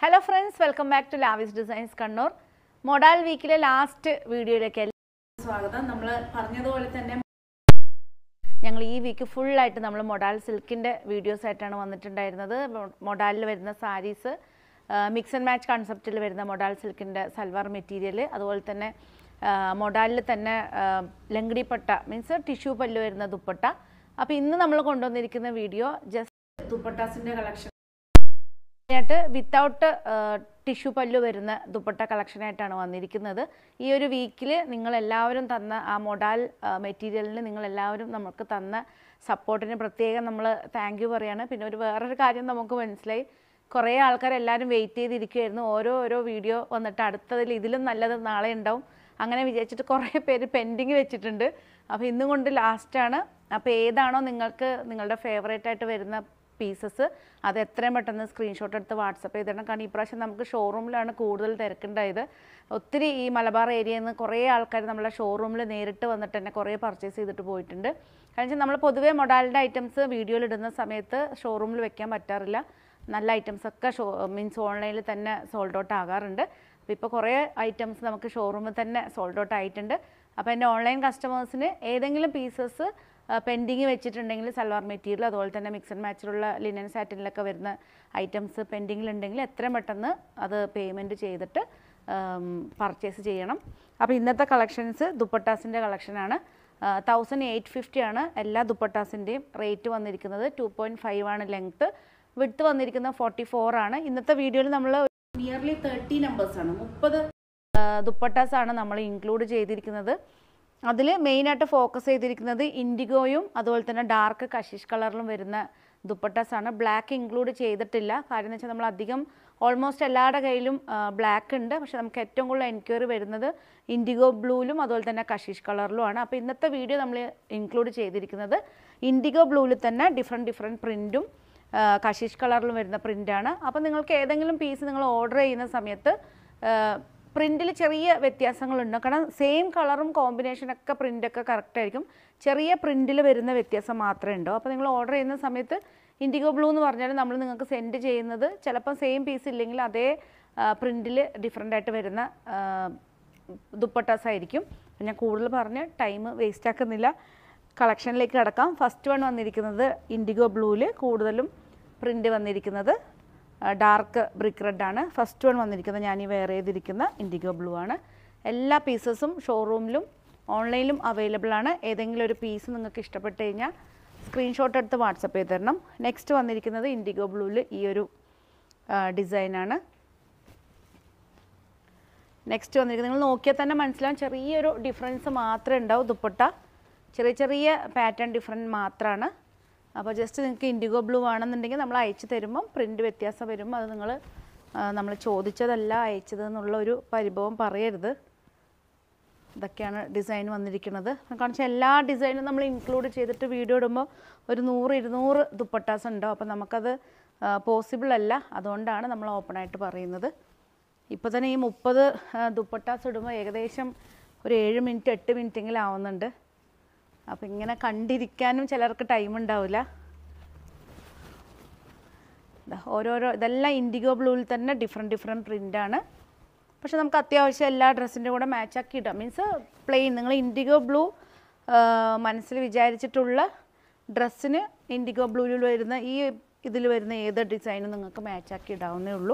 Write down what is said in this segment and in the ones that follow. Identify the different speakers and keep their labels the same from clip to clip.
Speaker 1: hello friends welcome back to Lavis designs Kannur modal വീക്കിലെ last വീഡിയോയിലേക്ക് എല്ലാവർക്കും സ്വാഗതം നമ്മൾ പറഞ്ഞതുപോലെ തന്നെ ഞങ്ങൾ ഈ വീക്ക് ഫുള്ളായിട്ട് നമ്മൾ മൊഡാൽ സിൽക്കിൻ്റെ വീഡിയോസ് ആയിട്ടാണ് വന്നിട്ടുണ്ടായിരുന്നത് മൊഡാലിൽ വരുന്ന സാരീസ് മിക്സ് ആൻഡ് മാച്ച് കൺസെപ്റ്റിൽ വരുന്ന മൊഡാൽ സിൽക്കിൻ്റെ സൽവാർ മെറ്റീരിയൽ അതുപോലെ തന്നെ മൊഡാലിൽ തന്നെ ആ, ലംഗടി പട്ട മീൻസ് ടിഷ്യൂ പല്ല് വരുന്ന ദുപ്പട്ട അപ്പോൾ ഇന്ന് നമ്മൾ കൊണ്ടുവന്നിരിക്കുന്ന വീഡിയോ ജസ്റ്റ് ദുപ്പട്ടാസിൻ്റെ കളക്ഷൻ ആയിട്ട് വിത്തൗട്ട് ടിഷ്യൂ പല്ലു വരുന്ന ദുപ്പട്ട കളക്ഷനായിട്ടാണ് വന്നിരിക്കുന്നത് ഈ ഒരു വീക്കിൽ നിങ്ങൾ എല്ലാവരും തന്ന ആ മൊഡാൽ മെറ്റീരിയലിന് നിങ്ങൾ എല്ലാവരും നമുക്ക് തന്ന സപ്പോർട്ടിന് പ്രത്യേകം നമ്മൾ താങ്ക് യു പറയാണ് പിന്നെ ഒരു വേറൊരു കാര്യം നമുക്ക് മനസ്സിലായി കുറേ ആൾക്കാർ എല്ലാവരും വെയിറ്റ് ചെയ്തിരിക്കുമായിരുന്നു ഓരോ ഓരോ വീഡിയോ വന്നിട്ട് അടുത്തതിൽ ഇതിലും നല്ലത് നാളെ ഉണ്ടാവും അങ്ങനെ വിചാരിച്ചിട്ട് കുറേ പേര് പെൻഡിങ് വെച്ചിട്ടുണ്ട് അപ്പോൾ ഇന്നും കൊണ്ട് ലാസ്റ്റാണ് അപ്പോൾ ഏതാണോ നിങ്ങൾക്ക് നിങ്ങളുടെ ഫേവറേറ്റ് ആയിട്ട് വരുന്ന പീസസ് അത് എത്രയും പെട്ടെന്ന് സ്ക്രീൻഷോട്ട് എടുത്ത് വാട്സപ്പ് ചെയ്തിടണം കാരണം ഇപ്രാവശ്യം നമുക്ക് ഷോറൂമിലാണ് കൂടുതൽ തിരക്കുണ്ടായത് ഒത്തിരി ഈ മലബാർ ഏരിയയിൽ നിന്ന് കുറേ ആൾക്കാർ നമ്മളെ ഷോറൂമിൽ നേരിട്ട് വന്നിട്ട് തന്നെ കുറേ പർച്ചേസ് ചെയ്തിട്ട് പോയിട്ടുണ്ട് കാരണം വെച്ചാൽ നമ്മൾ പൊതുവേ മൊഡാലിൻ്റെ ഐറ്റംസ് വീഡിയോയിൽ ഇടുന്ന സമയത്ത് ഷോറൂമിൽ വെക്കാൻ പറ്റാറില്ല നല്ല ഐറ്റംസ് ഒക്കെ ഷോ മീൻസ് ഓൺലൈനിൽ തന്നെ സോൾഡ് ഔട്ട് ആകാറുണ്ട് അപ്പോൾ ഇപ്പോൾ കുറേ ഐറ്റംസ് നമുക്ക് ഷോറൂമിൽ തന്നെ സോൾഡ് ഔട്ട് ആയിട്ടുണ്ട് അപ്പോൾ എൻ്റെ ഓൺലൈൻ കസ്റ്റമേഴ്സിന് ഏതെങ്കിലും പീസസ് പെൻഡിങ് വെച്ചിട്ടുണ്ടെങ്കിൽ സൽവാർ മെറ്റീരിയൽ അതുപോലെ തന്നെ മിക്സ് ആൻഡ് മാച്ചിലുള്ള ലിനൻ സാറ്റിനിലൊക്കെ വരുന്ന ഐറ്റംസ് പെൻഡിങ്ങിലുണ്ടെങ്കിൽ എത്രയും പെട്ടെന്ന് അത് പേയ്മെൻറ്റ് ചെയ്തിട്ട് പർച്ചേസ് ചെയ്യണം അപ്പോൾ ഇന്നത്തെ കളക്ഷൻസ് ദുപ്പട്ടാസിൻ്റെ കളക്ഷനാണ് തൗസൻഡ് എയ്റ്റ് ഫിഫ്റ്റി ആണ് എല്ലാ ദുപ്പട്ടാസിൻ്റെയും റേറ്റ് വന്നിരിക്കുന്നത് ടു പോയിൻറ്റ് ഫൈവ് ആണ് ലെങ്ത്ത് വിഡ്ത്ത് വന്നിരിക്കുന്നത് ഫോർട്ടി ഫോർ ആണ് ഇന്നത്തെ വീഡിയോയിൽ നമ്മൾ നിയർലി തേർട്ടി നമ്പേഴ്സാണ് മുപ്പത് ദുപ്പട്ടാസ് ആണ് നമ്മൾ ഇൻക്ലൂഡ് ചെയ്തിരിക്കുന്നത് അതിൽ മെയിനായിട്ട് ഫോക്കസ് ചെയ്തിരിക്കുന്നത് ഇൻഡിഗോയും അതുപോലെ തന്നെ ഡാർക്ക് കഷിഷ് കളറിലും വരുന്ന ദുപ്പട്ടാസ് ആണ് ബ്ലാക്ക് ഇൻക്ലൂഡ് ചെയ്തിട്ടില്ല കാര്യം എന്ന് വെച്ചാൽ നമ്മൾ അധികം ഓൾമോസ്റ്റ് എല്ലാവരുടെ കയ്യിലും ബ്ലാക്ക് ഉണ്ട് പക്ഷെ നമുക്ക് ഏറ്റവും കൂടുതൽ എൻക്വയറി വരുന്നത് ഇൻഡിഗോ ബ്ലൂവിലും അതുപോലെ തന്നെ കഷിഷ് കളറിലുമാണ് അപ്പോൾ ഇന്നത്തെ വീഡിയോ നമ്മൾ ഇൻക്ലൂഡ് ചെയ്തിരിക്കുന്നത് ഇൻഡിഗോ ബ്ലൂവിൽ തന്നെ ഡിഫറെൻറ്റ് ഡിഫറെൻറ്റ് പ്രിൻറ്റും കഷിഷ് കളറിലും വരുന്ന പ്രിൻ്റാണ് അപ്പോൾ നിങ്ങൾക്ക് ഏതെങ്കിലും പീസ് നിങ്ങൾ ഓർഡർ ചെയ്യുന്ന സമയത്ത് പ്രിൻറ്റിൽ ചെറിയ വ്യത്യാസങ്ങളുണ്ട് കാരണം സെയിം കളറും കോമ്പിനേഷനൊക്കെ പ്രിൻ്റൊക്കെ കറക്റ്റ് ആയിരിക്കും ചെറിയ പ്രിൻറ്റിൽ വരുന്ന വ്യത്യാസം മാത്രമേ ഉണ്ടോ അപ്പോൾ നിങ്ങൾ ഓർഡർ ചെയ്യുന്ന സമയത്ത് ഇൻഡിഗോ ബ്ലൂ എന്ന് പറഞ്ഞാൽ നമ്മൾ നിങ്ങൾക്ക് സെൻഡ് ചെയ്യുന്നത് ചിലപ്പോൾ സെയിം പീസ് ഇല്ലെങ്കിൽ അതേ പ്രിൻറ്റിൽ ഡിഫറെൻ്റ് ആയിട്ട് വരുന്ന ദുപ്പട്ടാസ് ആയിരിക്കും ഞാൻ കൂടുതൽ പറഞ്ഞ് ടൈം വേസ്റ്റ് ആക്കുന്നില്ല കളക്ഷനിലേക്ക് കിടക്കാം ഫസ്റ്റ് വൺ വന്നിരിക്കുന്നത് ഇൻഡിഗോ ബ്ലൂവിൽ കൂടുതലും പ്രിൻ്റ് വന്നിരിക്കുന്നത് ഡാർക്ക് ബ്രിക്ക് റെഡ് ആണ് ഫസ്റ്റ് വൺ വന്നിരിക്കുന്നത് ഞാൻ ഈ വെയർ ചെയ്തിരിക്കുന്ന ഇൻഡിഗോ ബ്ലൂ ആണ് എല്ലാ പീസസും ഷോറൂമിലും ഓൺലൈനിലും അവൈലബിൾ ആണ് ഏതെങ്കിലും ഒരു പീസ് നിങ്ങൾക്ക് ഇഷ്ടപ്പെട്ട് കഴിഞ്ഞാൽ സ്ക്രീൻഷോട്ട് എടുത്ത് വാട്സപ്പ് ചെയ്ത് തരണം നെക്സ്റ്റ് വന്നിരിക്കുന്നത് ഇൻഡിഗോ ബ്ലൂവിൽ ഈ ഒരു ഡിസൈനാണ് നെക്സ്റ്റ് വന്നിരിക്കുന്നത് നിങ്ങൾ നോക്കിയാൽ തന്നെ മനസ്സിലാവും ചെറിയൊരു ഡിഫറൻസ് മാത്രമേ ഉണ്ടാവും ദുപ്പട്ട ചെറിയ ചെറിയ പാറ്റേൺ ഡിഫറൻറ്റ് മാത്രമാണ് അപ്പോൾ ജസ്റ്റ് നിങ്ങൾക്ക് ഇൻഡിഗോ ബ്ലൂ ആണെന്നുണ്ടെങ്കിൽ നമ്മൾ അയച്ചു തരുമ്പം പ്രിൻറ്റ് വ്യത്യാസം വരുമ്പോൾ അത് നിങ്ങൾ നമ്മൾ ചോദിച്ചതല്ല അയച്ചത് എന്നുള്ള ഒരു പരിഭവം പറയരുത് ഇതൊക്കെയാണ് ഡിസൈൻ വന്നിരിക്കുന്നത് കാരണം വെച്ചാൽ എല്ലാ ഡിസൈനും നമ്മൾ ഇൻക്ലൂഡ് ചെയ്തിട്ട് വീഡിയോ ഇടുമ്പോൾ ഒരു നൂറ് ഇരുന്നൂറ് ദുപ്പട്ടാസ് ഉണ്ടാവും അപ്പോൾ നമുക്കത് പോസിബിൾ അല്ല അതുകൊണ്ടാണ് നമ്മൾ ഓപ്പണായിട്ട് പറയുന്നത് ഇപ്പോൾ തന്നെ ഈ മുപ്പത് ദുപ്പട്ടാസ് ഇടുമ്പോൾ ഏകദേശം ഒരു ഏഴ് മിനിറ്റ് എട്ട് മിനിറ്റെങ്കിലും ആവുന്നുണ്ട് അപ്പോൾ ഇങ്ങനെ കണ്ടിരിക്കാനും ചിലർക്ക് ടൈം ഉണ്ടാവില്ല ദാ ഓരോരോ ഇതെല്ലാം ഇൻഡിഗോ ബ്ലൂവിൽ തന്നെ ഡിഫറെൻറ്റ് ഡിഫറെൻറ്റ് പ്രിൻ്റാണ് പക്ഷെ നമുക്ക് അത്യാവശ്യം എല്ലാ ഡ്രസ്സിൻ്റെ കൂടെ മാച്ചാക്കി ഇടാം മീൻസ് പ്ലെയിൻ നിങ്ങൾ ഇൻഡിഗോ ബ്ലൂ മനസ്സിൽ വിചാരിച്ചിട്ടുള്ള ഡ്രസ്സിന് ഇൻഡിഗോ ബ്ലൂവിൽ വരുന്ന ഈ ഇതിൽ വരുന്ന ഏത് ഡിസൈനും നിങ്ങൾക്ക് മാച്ചാക്കി ഇടാവുന്നേ ഉള്ളൂ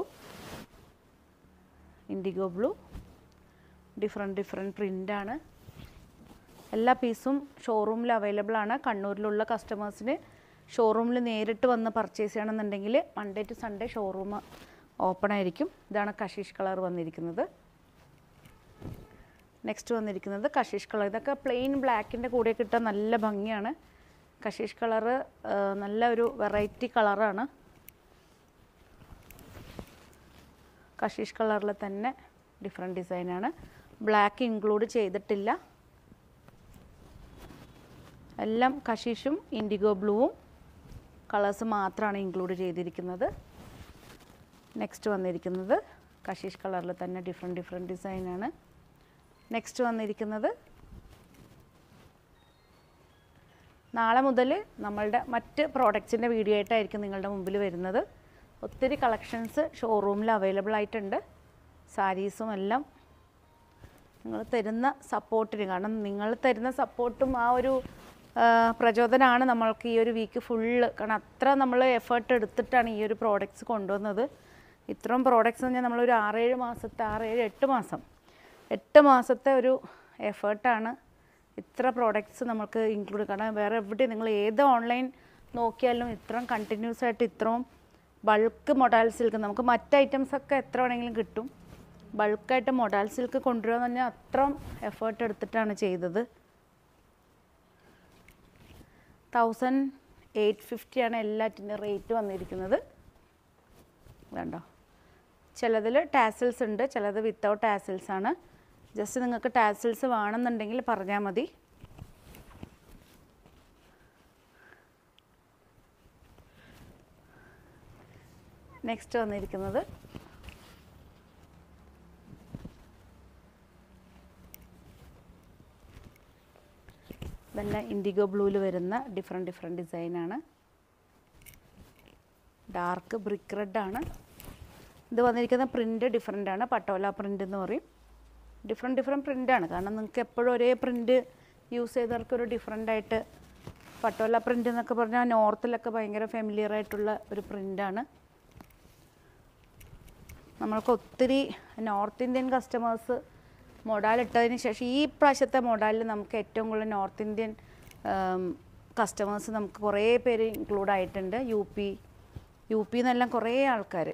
Speaker 1: ഇൻഡിഗോ ബ്ലൂ ഡിഫറെൻറ്റ് ഡിഫറെൻറ്റ് പ്രിൻ്റാണ് എല്ലാ പീസും ഷോറൂമിൽ അവൈലബിൾ ആണ് കണ്ണൂരിലുള്ള കസ്റ്റമേഴ്സിന് ഷോറൂമിൽ നേരിട്ട് വന്ന് പർച്ചേസ് ചെയ്യണമെന്നുണ്ടെങ്കിൽ Monday to Sunday showroom open ആയിരിക്കും ഇതാണ് കഷീഷ് കളർ വന്നിരിക്കുന്നത് നെക്സ്റ്റ് വന്നിരിക്കുന്നത് കഷീഷ് കളർ ഇതൊക്കെ പ്ലെയിൻ ബ്ലാക്കിൻ്റെ കൂടെ കിട്ടാൻ നല്ല ഭംഗിയാണ് കഷീഷ് കളറ് നല്ല ഒരു വെറൈറ്റി കളറാണ് കഷീഷ് കളറിൽ തന്നെ ഡിഫറെൻറ്റ് ഡിസൈനാണ് ബ്ലാക്ക് ഇൻക്ലൂഡ് ചെയ്തിട്ടില്ല എല്ലാം കഷീഷും ഇൻഡിഗോ ബ്ലൂവും കളേഴ്സ് മാത്രമാണ് ഇൻക്ലൂഡ് ചെയ്തിരിക്കുന്നത് നെക്സ്റ്റ് വന്നിരിക്കുന്നത് കഷീഷ് കളറിൽ തന്നെ ഡിഫറെൻറ്റ് ഡിഫറെൻറ്റ് ഡിസൈനാണ് നെക്സ്റ്റ് വന്നിരിക്കുന്നത് നാളെ മുതൽ നമ്മളുടെ മറ്റ് പ്രോഡക്റ്റ്സിൻ്റെ വീഡിയോ ആയിട്ടായിരിക്കും നിങ്ങളുടെ മുമ്പിൽ വരുന്നത് ഒത്തിരി കളക്ഷൻസ് ഷോറൂമിൽ അവൈലബിൾ ആയിട്ടുണ്ട് സാരീസും എല്ലാം നിങ്ങൾ തരുന്ന സപ്പോർട്ടിന് കാരണം നിങ്ങൾ തരുന്ന സപ്പോർട്ടും ആ ഒരു ആ, പ്രചോദനമാണ് നമ്മൾക്ക് ഈ ഒരു വീക്ക് ഫുള്ള് കാരണം അത്ര നമ്മൾ എഫേർട്ട് എടുത്തിട്ടാണ് ഈ ഒരു പ്രോഡക്റ്റ്സ് കൊണ്ടുവന്നത് ഇത്രയും പ്രോഡക്റ്റ്സ് എന്ന് പറഞ്ഞാൽ നമ്മളൊരു ആറേഴ് മാസത്തെ ആറേഴ് എട്ട് മാസം എട്ട് മാസത്തെ ഒരു എഫേർട്ടാണ് ഇത്ര പ്രോഡക്റ്റ്സ് നമുക്ക് ഇൻക്ലൂഡ് കാരണം വേറെ എവിടെ നിങ്ങൾ ഏത് ഓൺലൈൻ നോക്കിയാലും ഇത്രയും കണ്ടിന്യൂസ് ആയിട്ട് ഇത്രയും ബൾക്ക് മൊഡാൽ സിൽക്ക് നമുക്ക് മറ്റ് ഐറ്റംസ് ഒക്കെ എത്ര വേണമെങ്കിലും കിട്ടും ബൾക്കായിട്ട് മൊഡാൽ സിൽക്ക് കൊണ്ടുവരിക എന്ന് പറഞ്ഞാൽ അത്രയും എഫേർട്ട് എടുത്തിട്ടാണ് ചെയ്തത് തൗസൻഡ് എയ്റ്റ് ഫിഫ്റ്റിയാണ് എല്ലാറ്റിൻ്റെ റേറ്റ് വന്നിരിക്കുന്നത് വേണ്ടോ ചിലതിൽ ടാസിൽസ് ഉണ്ട് ചിലത് വിത്തൗട്ട് ടാസിൽസ് ആണ് ജസ്റ്റ് നിങ്ങൾക്ക് ടാസിൽസ് വേണമെന്നുണ്ടെങ്കിൽ പറഞ്ഞാൽ മതി നെക്സ്റ്റ് വന്നിരിക്കുന്നത് ഇതെല്ലാം ഇൻഡിഗോ ബ്ലൂവിൽ വരുന്ന ഡിഫറെൻറ്റ് ഡിഫറെൻറ്റ് ഡിസൈനാണ് ഡാർക്ക് ബ്രിക്ക് റെഡ് ആണ് ഇത് വന്നിരിക്കുന്ന പ്രിൻ്റ് ഡിഫറെൻ്റ് ആണ് പട്ടോല പ്രിൻ്റ് എന്ന് പറയും ഡിഫറെൻറ്റ് ഡിഫറെൻറ്റ് പ്രിൻ്റാണ് കാരണം നിങ്ങൾക്ക് എപ്പോഴും ഒരേ പ്രിൻ്റ് യൂസ് ചെയ്തവർക്ക് ഒരു ഡിഫറെൻ്റ് ആയിട്ട് പട്ടോല പ്രിൻ്റ് എന്നൊക്കെ പറഞ്ഞാൽ നോർത്തിലൊക്കെ ഭയങ്കര ഫെമിലിയർ ആയിട്ടുള്ള ഒരു പ്രിൻ്റാണ് നമ്മൾക്ക് ഒത്തിരി നോർത്ത് ഇന്ത്യൻ കസ്റ്റമേഴ്സ് മൊഡാൽ ഇട്ടതിന് ശേഷം ഈ പ്രാവശ്യത്തെ മൊഡാലിൽ നമുക്ക് ഏറ്റവും കൂടുതൽ നോർത്ത് ഇന്ത്യൻ കസ്റ്റമേഴ്സ് നമുക്ക് കുറേ പേര് ഇൻക്ലൂഡ് ആയിട്ടുണ്ട് യു പി യു പി നിന്നെല്ലാം കുറേ ആൾക്കാർ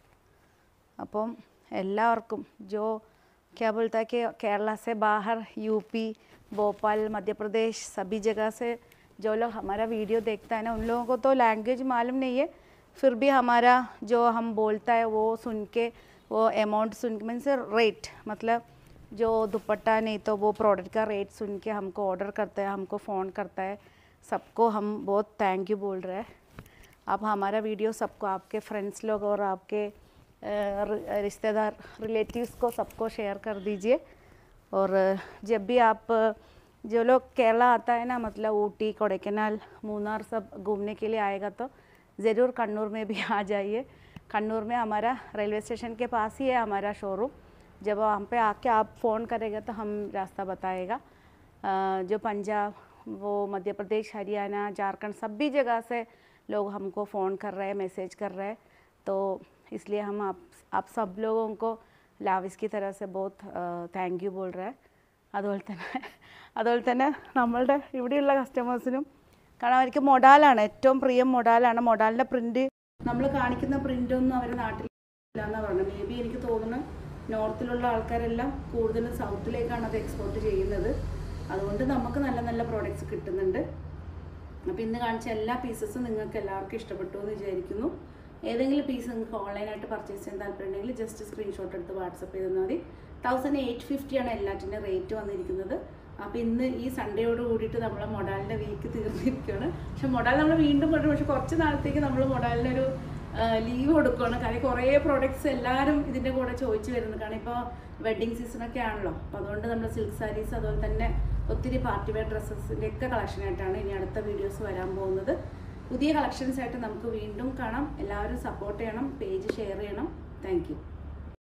Speaker 1: അപ്പം എല്ലാവർക്കും ജോ क्या बोलता है कि केरला से बाहर यूपी भोपाल मध्य प्रदेश सभी जगह से जो लोग हमारा वीडियो देखता है ना उन लोगों को तो लैंग्वेज मालूम नहीं है फिर भी हमारा जो हम बोलता है वो सुन के वो अमाउंट सुन के मीन्स रेट मतलब जो दुपट्टा नहीं तो वो प्रोडक्ट का रेट सुन के हमको ऑर्डर करता है हमको फ़ोन करता है सबको हम बहुत थैंक यू बोल रहे हैं आप हमारा वीडियो सबको आपके फ्रेंड्स लोग और आपके अ, रि- रिश्तेदार रिलेटिव्स को सबको शेयर कर दीजिए और अ, जब भी आप अ, जो लोग केरला आता है ना मतलब ऊटी कोडेकनाल मूनार सब घूमने के लिए आएगा तो ज़रूर कन्नूर में भी आ जाइए कन्नूर में हमारा रेलवे स्टेशन के पास ही है हमारा शोरूम जब वहाँ पे आके आप फ़ोन करेगा तो हम रास्ता बताएगा अ, जो पंजाब वो मध्य प्रदेश हरियाणा झारखंड सभी जगह से लोग हमको फ़ोन कर रहे हैं मैसेज कर रहे हैं तो इसलिए हम आप आप सब लोगों को लाविस की तरह से बहुत താങ്ക് യു बोल रहा है അതുപോലെ തന്നെ അതുപോലെ തന്നെ നമ്മളുടെ ഇവിടെയുള്ള കസ്റ്റമേഴ്സിനും കാരണം അവർക്ക് മൊഡാലാണ് ഏറ്റവും പ്രിയം മൊഡാലാണ് മൊഡാലിൻ്റെ പ്രിൻ്റ് നമ്മൾ കാണിക്കുന്ന പ്രിൻ്റൊന്നും അവർ നാട്ടിൽ ഇല്ലാന്നാണ് പറഞ്ഞത് മേ ബി എനിക്ക് തോന്നുന്നു നോർത്തിലുള്ള ആൾക്കാരെല്ലാം കൂടുതലും സൗത്തിലേക്കാണ് അത് എക്സ്പോർട്ട് ചെയ്യുന്നത് അതുകൊണ്ട് നമുക്ക് നല്ല നല്ല പ്രോഡക്റ്റ്സ് കിട്ടുന്നുണ്ട് അപ്പോൾ ഇന്ന് കാണിച്ച എല്ലാ പീസസും നിങ്ങൾക്ക് എല്ലാവർക്കും ഇഷ്ടപ്പെട്ടു എന്ന് വിചാരിക്കുന്നു ഏതെങ്കിലും പീസ് നിങ്ങൾക്ക് ഓൺലൈനായിട്ട് പർച്ചേസ് ചെയ്യാൻ താല്പര്യമുണ്ടെങ്കിൽ ജസ്റ്റ് സ്ക്രീൻഷോട്ട് എടുത്ത് വാട്സപ്പ് ചെയ്താൽ മതി തൗസൻഡ് എയ്റ്റ് ഫിഫ്റ്റിയാണ് എല്ലാറ്റിൻ്റെ റേറ്റ് വന്നിരിക്കുന്നത് അപ്പോൾ ഇന്ന് ഈ സൺഡേയോട് കൂടിയിട്ട് നമ്മളെ മൊഡാലിൻ്റെ വീക്ക് തീർന്നിരിക്കുകയാണ് പക്ഷെ മൊഡാൽ നമ്മൾ വീണ്ടും കൊണ്ടു പക്ഷെ കുറച്ച് നാളത്തേക്ക് നമ്മൾ മൊഡാലിനൊരു ലീവ് കൊടുക്കുകയാണ് കാരണം കുറേ പ്രോഡക്റ്റ്സ് എല്ലാവരും ഇതിൻ്റെ കൂടെ ചോദിച്ചു വരുന്നു കാരണം ഇപ്പോൾ വെഡ്ഡിങ് സീസണൊക്കെ ആണല്ലോ അപ്പോൾ അതുകൊണ്ട് നമ്മൾ സിൽക്ക് സാരീസ് അതുപോലെ തന്നെ ഒത്തിരി പാർട്ടി വെയർ ഡ്രസ്സസിൻ്റെ ഒക്കെ കളക്ഷനായിട്ടാണ് ഇനി അടുത്ത വീഡിയോസ് വരാൻ പോകുന്നത് പുതിയ കളക്ഷൻസ് ആയിട്ട് നമുക്ക് വീണ്ടും കാണാം എല്ലാവരും സപ്പോർട്ട് ചെയ്യണം പേജ് ഷെയർ ചെയ്യണം താങ്ക്